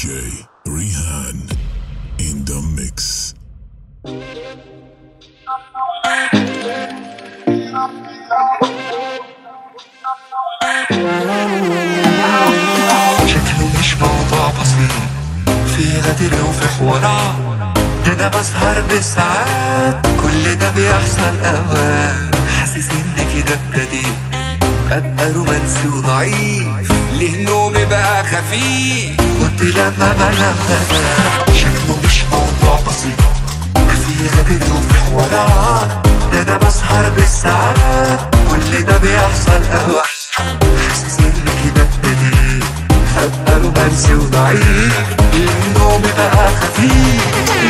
DJ Rihan in the mix. شكله مش موضوع بسيط في غدر وفي حوارات ده انا بسهر بالساعات كل ده بيحصل اوقات حاسس ان كده ابتديت ابقى رومانسي وضعيف ليه نومي بقى خفيف كنت لما بنام بنام شكله مش موضوع بسيط في غدر وفي حوارات ده انا بسهر بالساعات كل ده بيحصل اوقات حاسس ان كده ابتديت ابقى رومانسي وضعيف النوم بقى خفيف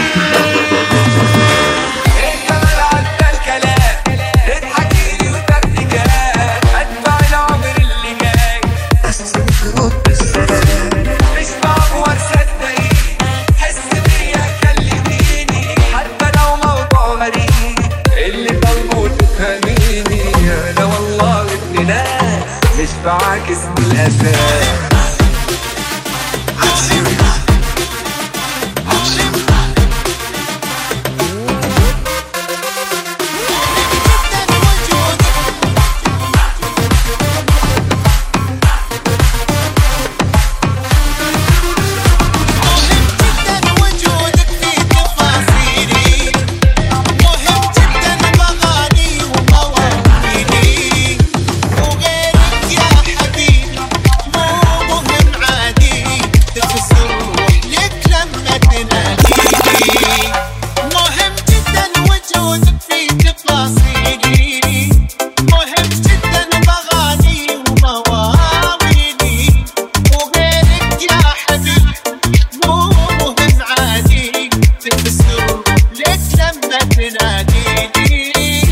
انت ملعب الكلام اضحكي لي وتكتيكات اتبع العمر اللي جاي بس ترد بالسلام مش بعبور صدقيني حس بيا كلميني حتى لو موضوع غريب اللي طالبه تفهميني انا والله ابن ناس مش بعاكس بالاساس وجودك في تفاصيلي مهم جدا بغاني ومواويلي وغيرك يا حبيبي مو مهم عادي تلبس الروح لك لما تناديني مهم جدا وجودك في تفاصيلي مهم جدا بغاني ومواويلي وغيرك يا حبيبي مو مهم عادي تلبس لك لما تناديني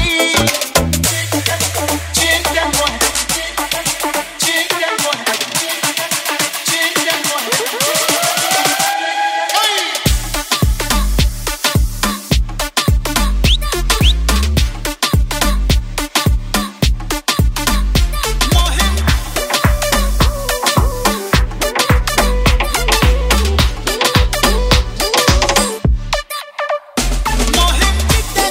جدا مهم جدا مهم جدا مهم مهم مهم جدا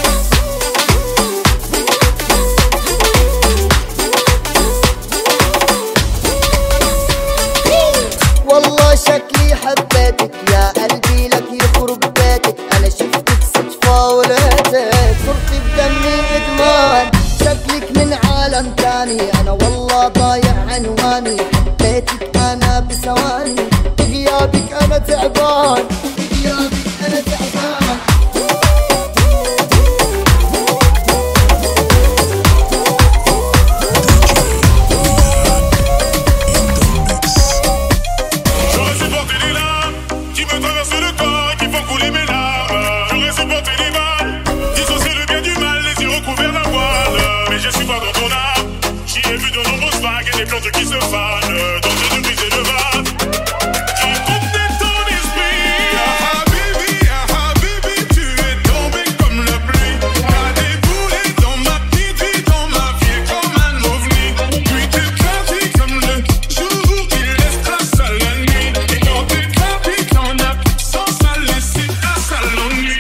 والله شكلي حبيتك يا قلبي لك يخرب بيتك انا شفتك صدفة ولقيتك صرت بدمي ادمان شكلك من عالم تاني انا والله ضايع عنواني حبيتك انا بثواني بغيابك انا تعبان بغيابك انا تعبان J'aurais supporté les larmes qui me traversent le corps et qui font couler mes larmes. J'aurais supporté les balles, dissocier le bien du mal, les yeux recouverts d'un voile. Mais je suis pas dans ton âme. J'y ai vu de nombreuses vagues et des plantes qui se fanent. Donc j'ai dû briser le vase. Qui contenait ton esprit. Ah habibi, ah habibi, tu es tombé comme la pluie. T'as déboulé dans ma petite vie, dans ma vie comme un ovni. Puis t'es parti comme le jour qui laisse trace à la nuit. Et quand t'es parti, t'en as sans ça laisser trace à l'ennui.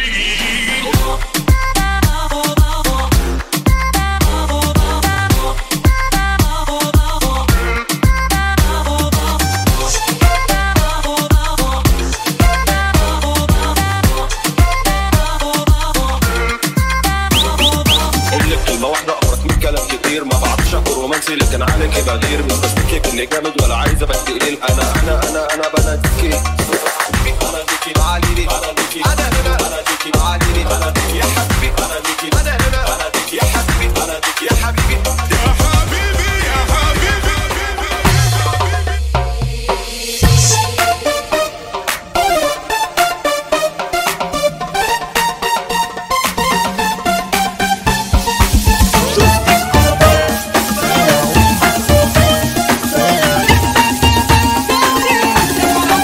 اقول لك كلمه واحده اقرك من كلام كتير ما بعرفش اكون رومانسي لكن عليكي بغير مش بستكيك اني جامد ولا عايزه بتقليل انا انا انا انا بناديكي انا ديكي معالي لي انا ديكي انا هنا انا ديكي معالي لي انا ديكي يا حبيبي انا ديكي انا هنا انا ديكي يا حبيبي انا ديكي يا حبيبي يا حبيبي يا حبيبي Thank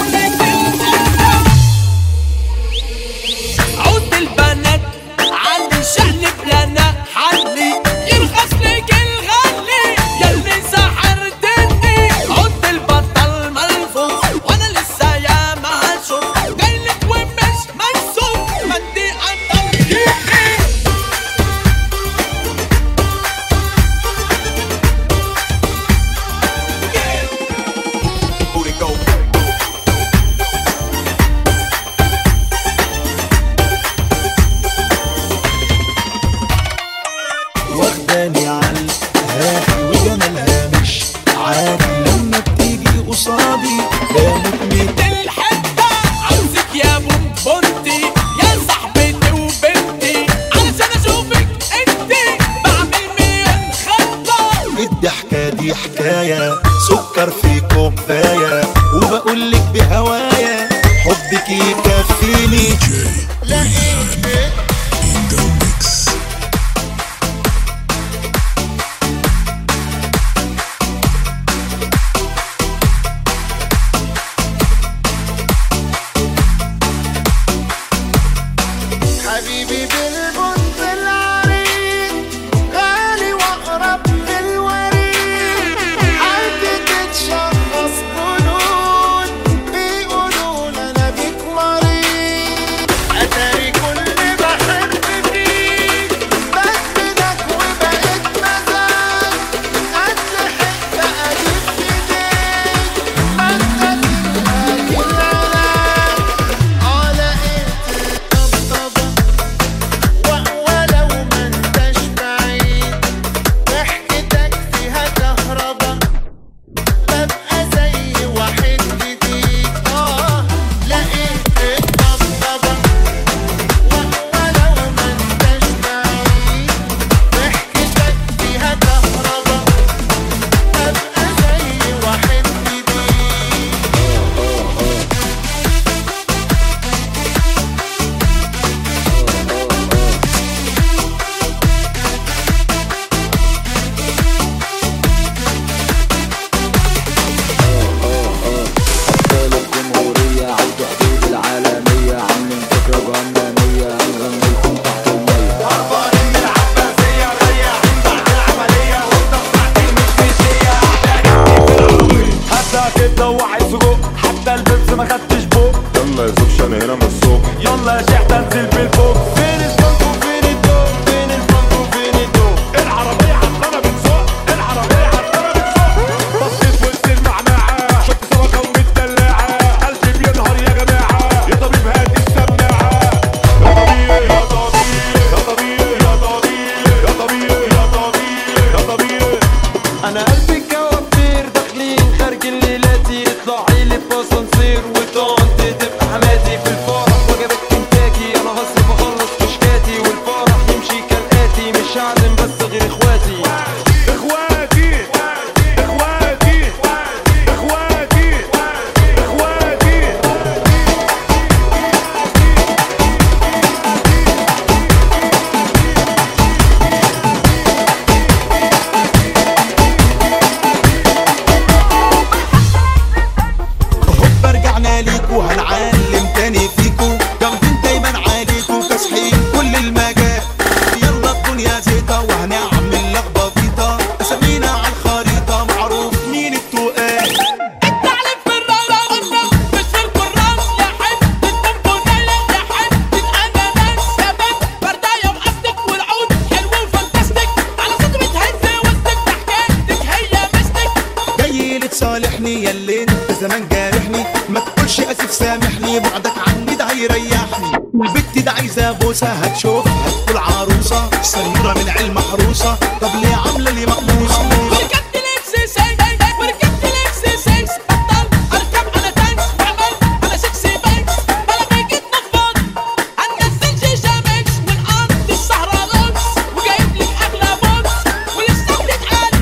ليه انت زمان جارحني ما تقولش اسف سامحني بعدك عني ده هيريحني والبت ده عايزه بوسه هتشوفها هتقول عروسه سنوره من علم محروسه طب ليه عامله لي مقموصه وركبت لكس سي وركبت لكس سي بطل اركب على تانكس وعملت على سكسي بانكس بلا بيجيت نفض هنزل شيشه ميكس من ارض الصحراء لونس وجايب لك اغلى بونس ولسه بتتقال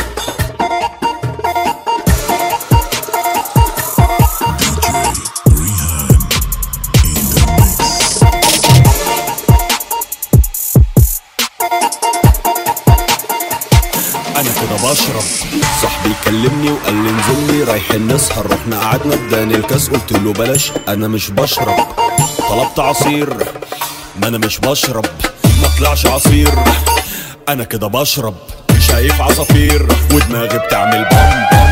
Rehan in the mix. انا كده بشرب صاحبي كلمني وقال لي انزل لي رايحين نسهر رحنا قعدنا اداني الكاس قلت له بلاش انا مش بشرب طلبت عصير ما انا مش بشرب ما طلعش عصير انا كده بشرب شايف عصافير ودماغي بتعمل بام بام